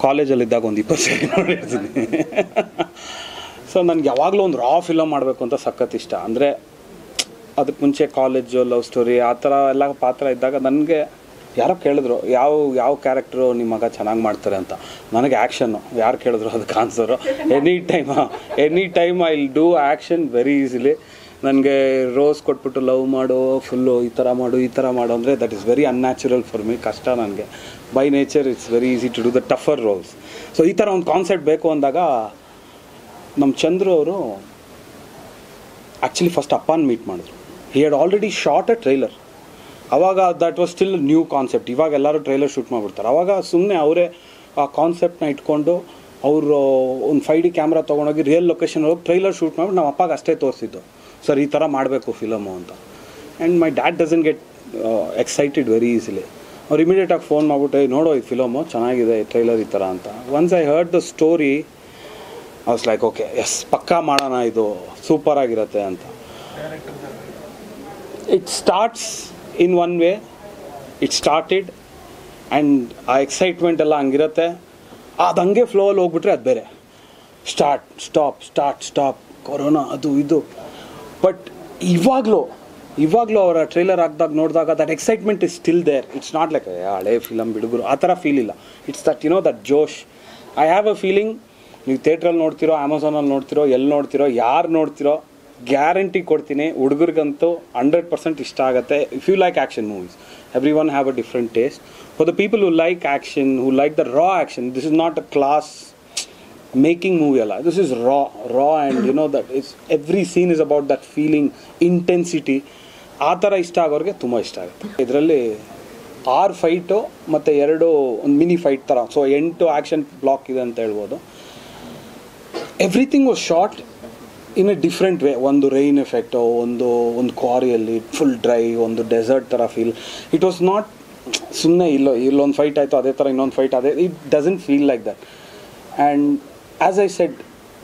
ಕಾಲೇಜಲ್ಲಿದ್ದಾಗ ಒಂದು ಇಪ್ಪತ್ತು ಸರಿ ನೋಡಿರ್ತೀನಿ ಸೊ ನನಗೆ ಯಾವಾಗಲೂ ಒಂದು ರಾ ಫಿಲಮ್ ಮಾಡಬೇಕು ಅಂತ ಸಖತ್ ಇಷ್ಟ ಅಂದರೆ ಅದಕ್ಕೆ ಮುಂಚೆ ಕಾಲೇಜು ಲವ್ ಸ್ಟೋರಿ ಆ ಥರ ಎಲ್ಲ ಪಾತ್ರ ಇದ್ದಾಗ ನನಗೆ ಯಾರೋ ಕೇಳಿದ್ರು ಯಾವ ಯಾವ ಕ್ಯಾರೆಕ್ಟ್ರು ನಿಮ್ಮ ಮಗ ಚೆನ್ನಾಗಿ ಮಾಡ್ತಾರೆ ಅಂತ ನನಗೆ ಆ್ಯಕ್ಷನ್ನು ಯಾರು ಕೇಳಿದ್ರು ಅದಕ್ಕೆ answer any time any time I will do action very easily ನನಗೆ ರೋಸ್ ಕೊಟ್ಬಿಟ್ಟು ಲವ್ ಮಾಡು ಫುಲ್ಲು ಈ ಥರ ಮಾಡು ಈ ಥರ ಮಾಡು ಅಂದರೆ that is very unnatural for me ಕಷ್ಟ ನನಗೆ by nature it's very easy to do the tougher roles so ಈ ಥರ ಒಂದು ಕಾನ್ಸೆಪ್ಟ್ ಬೇಕು ಅಂದಾಗ ನಮ್ಮ ಚಂದ್ರು ಅವರು ಆ್ಯಕ್ಚುಲಿ ಫಸ್ಟ್ ಅಪ್ಪನ ಮೀಟ್ ಮಾಡಿದ್ರು he had already shot a trailer ಅವಾಗ that was still new concept ಇವಾಗ ಎಲ್ಲರೂ ಟ್ರೈಲರ್ ಶೂಟ್ ಮಾಡಿಬಿಡ್ತಾರೆ ಅವಾಗ ಸುಮ್ಮನೆ ಅವರೇ ಆ ಕಾನ್ಸೆಪ್ಟ್ನ ಇಟ್ಕೊಂಡು ಅವರು ಒಂದು ಫೈ ಡಿ ಕ್ಯಾಮ್ರಾ ತೊಗೊಂಡೋಗಿ ರಿಯಲ್ ಲೊಕೇಶನ್ ಹೋಗಿ ಟ್ರೈಲರ್ ಶೂಟ್ ಮಾಡ್ಬಿಟ್ಟು ನಮ್ಮ ಅಪ್ಪಗೆ ಅಷ್ಟೇ ತೋರಿಸಿದ್ದು ಸರ್ ಈ ಥರ ಮಾಡಬೇಕು ಫಿಲಮು ಅಂತ and my dad doesn't get excited very easily ಅವ್ರು ಇಮಿಡಿಯೇಟಾಗಿ ಫೋನ್ ಮಾಡ್ಬಿಟ್ಟು "ಏ, ನೋಡೋ ಈ ಫಿಲಮು ಚೆನ್ನಾಗಿದೆ ಟ್ರೈಲರ್ ಈ ಥರ ಅಂತ once I heard the story I was like okay yes ಪಕ್ಕಾ ಮಾಡೋಣ ಇದು ಸೂಪರ್ ಆಗಿರುತ್ತೆ ಅಂತ it starts in one way it started and ಆ ಎಕ್ಸೈಟ್ಮೆಂಟ್ ಎಲ್ಲ ಹಂಗಿರುತ್ತೆ ಅದು ಹಂಗೆ ಫ್ಲೋಲ್ಲಿ ಹೋಗ್ಬಿಟ್ರೆ ಅದು ಬೇರೆ start stop start stop corona ಅದು ಇದು ಬಟ್ ಇವಾಗಲೂ ಇವಾಗಲೂ ಅವರ ಟ್ರೈಲರ್ ಹಾಕ್ದಾಗ ನೋಡಿದಾಗ that excitement is still there it's not like ಹಳೆ ಫಿಲಮ್ ಬಿಡುಗರು ಆ ಥರ ಫೀಲ್ ಇಲ್ಲ it's that you know that ಜೋಶ್ ಐ ಹ್ಯಾವ್ ಅ ಫೀಲಿಂಗ್ ನೀವು ಥಿಯೇಟ್ರಲ್ಲಿ ನೋಡ್ತಿರೋ ಅಮೆಝಾನಲ್ಲಿ ನೋಡ್ತಿರೋ ಎಲ್ಲಿ ನೋಡ್ತಿರೋ ಯಾರು ನೋಡ್ತಿರೋ ಗ್ಯಾರಂಟಿ ಕೊಡ್ತೀನಿ ಹುಡುಗರಿಗಂತೂ ಹಂಡ್ರೆಡ್ ಪರ್ಸೆಂಟ್ ಇಷ್ಟ ಆಗುತ್ತೆ if you like action movies every one have a different taste for the people who like action who like the raw action this is not a class making movie ಅಲ್ಲ this is raw raw and you know that is every scene is about that feeling intensity ಆ ಥರ ಇಷ್ಟ ಆಗೋರಿಗೆ ತುಂಬ ಇಷ್ಟ ಆಗುತ್ತೆ ಇದರಲ್ಲಿ ಆರು fight ಮತ್ತು ಎರಡು ಒಂದು ಮಿನಿ ಫೈಟ್ ಥರ ಸೊ ಎಂಟು ಆ್ಯಕ್ಷನ್ ಬ್ಲಾಕ್ ಇದೆ ಅಂತ ಹೇಳ್ಬೋದು everything was short in a different way ಒಂದು ರೈನ್ ಎಫೆಕ್ಟು ಒಂದು ಒಂದು ಕ್ವಾರಿಯಲ್ಲಿ ಫುಲ್ ಡ್ರೈ ಒಂದು ಡೆಸರ್ಟ್ ಥರ ಫೀಲ್ ಇಟ್ ವಾಸ್ ನಾಟ್ ಸುಮ್ಮನೆ ಇಲ್ಲೋ ಇಲ್ಲೊಂದು ಫೈಟ್ ಆಯಿತು ಅದೇ ಥರ ಇನ್ನೊಂದು ಫೈಟ್ ಅದೇ it doesn't feel like that and as I said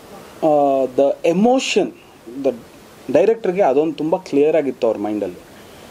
the emotion the ಡೈರೆಕ್ಟ್ರಿಗೆ ಅದೊಂದು ತುಂಬ ಕ್ಲಿಯರ್ ಆಗಿತ್ತು ಅವ್ರ ಮೈಂಡಲ್ಲಿ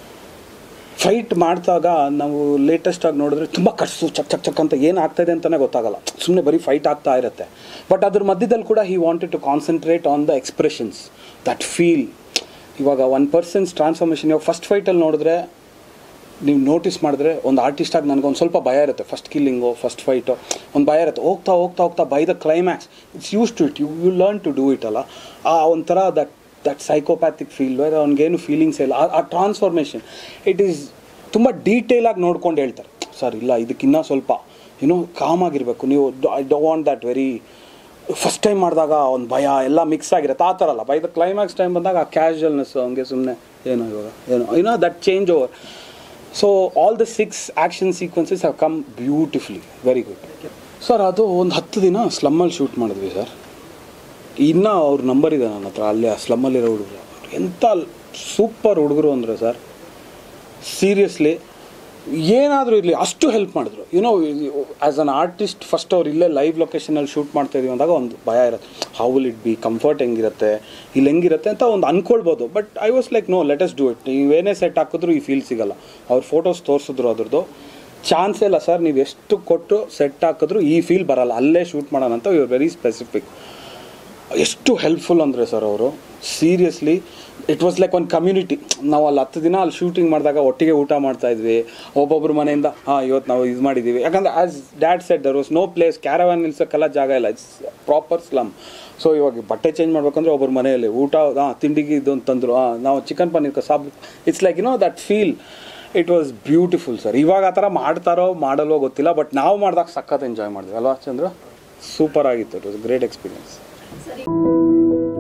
ಫೈಟ್ ಮಾಡಿದಾಗ ನಾವು ಲೇಟೆಸ್ಟ್ ಆಗಿ ನೋಡಿದ್ರೆ ತುಂಬ ಕಟ್ಸು ಚಕ್ ಚಕ್ ಚಕ್ ಅಂತ ಏನು ಆಗ್ತಾಯಿದೆ ಅಂತಲೇ ಗೊತ್ತಾಗಲ್ಲ ಸುಮ್ಮನೆ ಬರೀ ಫೈಟ್ ಆಗ್ತಾ ಇರುತ್ತೆ ಬಟ್ ಅದ್ರ ಮಧ್ಯದಲ್ಲಿ ಕೂಡ he wanted to concentrate on the expressions that feel ಇವಾಗ ಒನ್ ಪರ್ಸನ್ಸ್ ಟ್ರಾನ್ಸ್ಫಾರ್ಮೇಷನ್ ಇವಾಗ ಫಸ್ಟ್ ಫೈಟಲ್ಲಿ ನೋಡಿದ್ರೆ ನೀವು ನೋಟಿಸ್ ಮಾಡಿದ್ರೆ ಒಂದು ಆರ್ಟಿಸ್ಟಾಗಿ ನನಗೊಂದು ಸ್ವಲ್ಪ ಭಯ ಇರುತ್ತೆ ಫಸ್ಟ್ ಕಿಲ್ಲಿಂಗು ಫಸ್ಟ್ ಫೈಟು ಒಂದು ಭಯ ಇರುತ್ತೆ ಹೋಗ್ತಾ ಹೋಗ್ತಾ ಹೋಗ್ತಾ by the climax it's use to it you you learn to do it ಅಲ್ಲ ಆ ಒಂಥರ that that psychopathic feel where ಅವ್ನಿಗೇನು ಫೀಲಿಂಗ್ಸ್ ಇಲ್ಲ ಆ- ಆ ಟ್ರಾನ್ಸ್ಫಾರ್ಮೇಷನ್ ಇಟ್ ಈಸ್ ತುಂಬ ಡೀಟೇಲಾಗಿ ನೋಡ್ಕೊಂಡು ಹೇಳ್ತಾರೆ ಸರ್ ಇಲ್ಲ ಇದಕ್ಕಿನ್ನ ಸ್ವಲ್ಪ ಏನೋ ಕಾಮಾಗಿರಬೇಕು ನೀವು I do want that very first time ಮಾಡಿದಾಗ ಒಂದು ಭಯ ಎಲ್ಲ ಮಿಕ್ಸ್ ಆಗಿರುತ್ತೆ ಆ ಥರ ಅಲ್ಲ ಬೈ ದ ಕ್ಲೈಮ್ಯಾಕ್ಸ್ ಟೈಮ್ ಬಂದಾಗ ಆ ಕ್ಯಾಶುವಲ್ನೆಸ್ ಹಂಗೆ ಸುಮ್ಮನೆ ಏನೋ ಇವಾಗ ಏನೋ ಏನೋ that change over so all the six action sequences have come beautifully very good sir ಅದು ಒಂದು ಹತ್ತು ದಿನ ಸ್ಲಮ್ಮಲ್ಲಿ ಶೂಟ್ ಮಾಡಿದ್ವಿ ಸರ್ ಇನ್ನೂ ಅವ್ರ ನಂಬರ್ ಇದೆ ನನ್ನ ಹತ್ರ ಅಲ್ಲೇ ಆ ಸ್ಲಮ್ಮಲ್ಲಿರೋ ಹುಡುಗರು ಎಂಥ ಸೂಪರ್ ಹುಡುಗರು ಅಂದರೆ ಸರ್ ಸೀರಿಯಸ್ಲಿ ಏನಾದರೂ ಇರಲಿ ಅಷ್ಟು ಹೆಲ್ಪ್ ಮಾಡಿದ್ರು you know as an artist first ಅವ್ರು ಇಲ್ಲೇ ಲೈವ್ ಲೊಕೇಶನಲ್ಲಿ ಶೂಟ್ ಮಾಡ್ತಾ ಇದೀವಿ ಅಂದಾಗ ಒಂದು ಭಯ ಇರುತ್ತೆ how will it be comfort ಹೆಂಗಿರುತ್ತೆ ಇಲ್ಲಿ ಹೆಂಗಿರುತ್ತೆ ಅಂತ ಒಂದು ಅನ್ಕೊಳ್ಬೋದು but I was like no let us do it ನೀವೇನೇ ಸೆಟ್ ಹಾಕಿದ್ರು ಈ ಫೀಲ್ ಸಿಗಲ್ಲ ಅವ್ರ ಫೋಟೋಸ್ ತೋರಿಸಿದ್ರು ಅದ್ರದ್ದು ಚಾನ್ಸೇ ಇಲ್ಲ ಸರ್ ನೀವು ಎಷ್ಟು ಕೊಟ್ಟು ಸೆಟ್ ಹಾಕಿದ್ರು ಈ ಫೀಲ್ ಬರಲ್ಲ ಅಲ್ಲೇ ಶೂಟ್ ಮಾಡೋಣ ಅಂತ ಇವ್ರು ವೆರಿ ಸ್ಪೆಸಿಫಿಕ್ ಎಷ್ಟು ಹೆಲ್ಪ್ಫುಲ್ ಅಂದರೆ ಸರ್ ಅವರು ಸೀರಿಯಸ್ಲಿ ಇಟ್ ವಾಸ್ ಲೈಕ್ ಒಂದು ಕಮ್ಯುನಿಟಿ ನಾವು ಅಲ್ಲಿ ಹತ್ತು ದಿನ ಅಲ್ಲಿ ಶೂಟಿಂಗ್ ಮಾಡಿದಾಗ ಒಟ್ಟಿಗೆ ಊಟ ಮಾಡ್ತಾ ಇದ್ವಿ ಒಬ್ಬೊಬ್ಬರ ಮನೆಯಿಂದ ಹಾಂ ಇವತ್ತು ನಾವು ಇದು ಮಾಡಿದ್ದೀವಿ ಯಾಕಂದರೆ as that set there was no place caravan ನಿಲ್ಸೋಕ್ಕೆಲ್ಲ ಜಾಗ ಇಲ್ಲ ಇಟ್ಸ್ ಪ್ರಾಪರ್ ಸ್ಲಮ್ ಸೊ ಇವಾಗ ಬಟ್ಟೆ ಚೇಂಜ್ ಮಾಡ್ಬೇಕಂದ್ರೆ ಒಬ್ಬರ ಮನೆಯಲ್ಲಿ ಊಟ ಹಾಂ ತಿಂಡಿಗೆ ಇದು ಅಂತಂದ್ರು ಹಾಂ ನಾವು ಚಿಕನ್ ಪನ್ನೀರ್ ಕಸಾಬ್ it's like you know that feel it was beautiful sir ಇವಾಗ ಆ ಥರ ಮಾಡ್ತಾರೋ ಮಾಡಲ್ವೋ ಗೊತ್ತಿಲ್ಲ ಬಟ್ ನಾವು ಮಾಡಿದಾಗ ಸಖತ್ ಎಂಜಾಯ್ ಮಾಡಿದ್ವಿ ಅಲ್ವಾ ಚಂದ್ರ ಸೂಪರ್ ಆಗಿತ್ತು ಇಟ್ ವಾಸ್ ಗ್ರೇಟ್ ಎಕ್ಸ್ಪೀರಿಯನ್ಸ್ ಸರಿ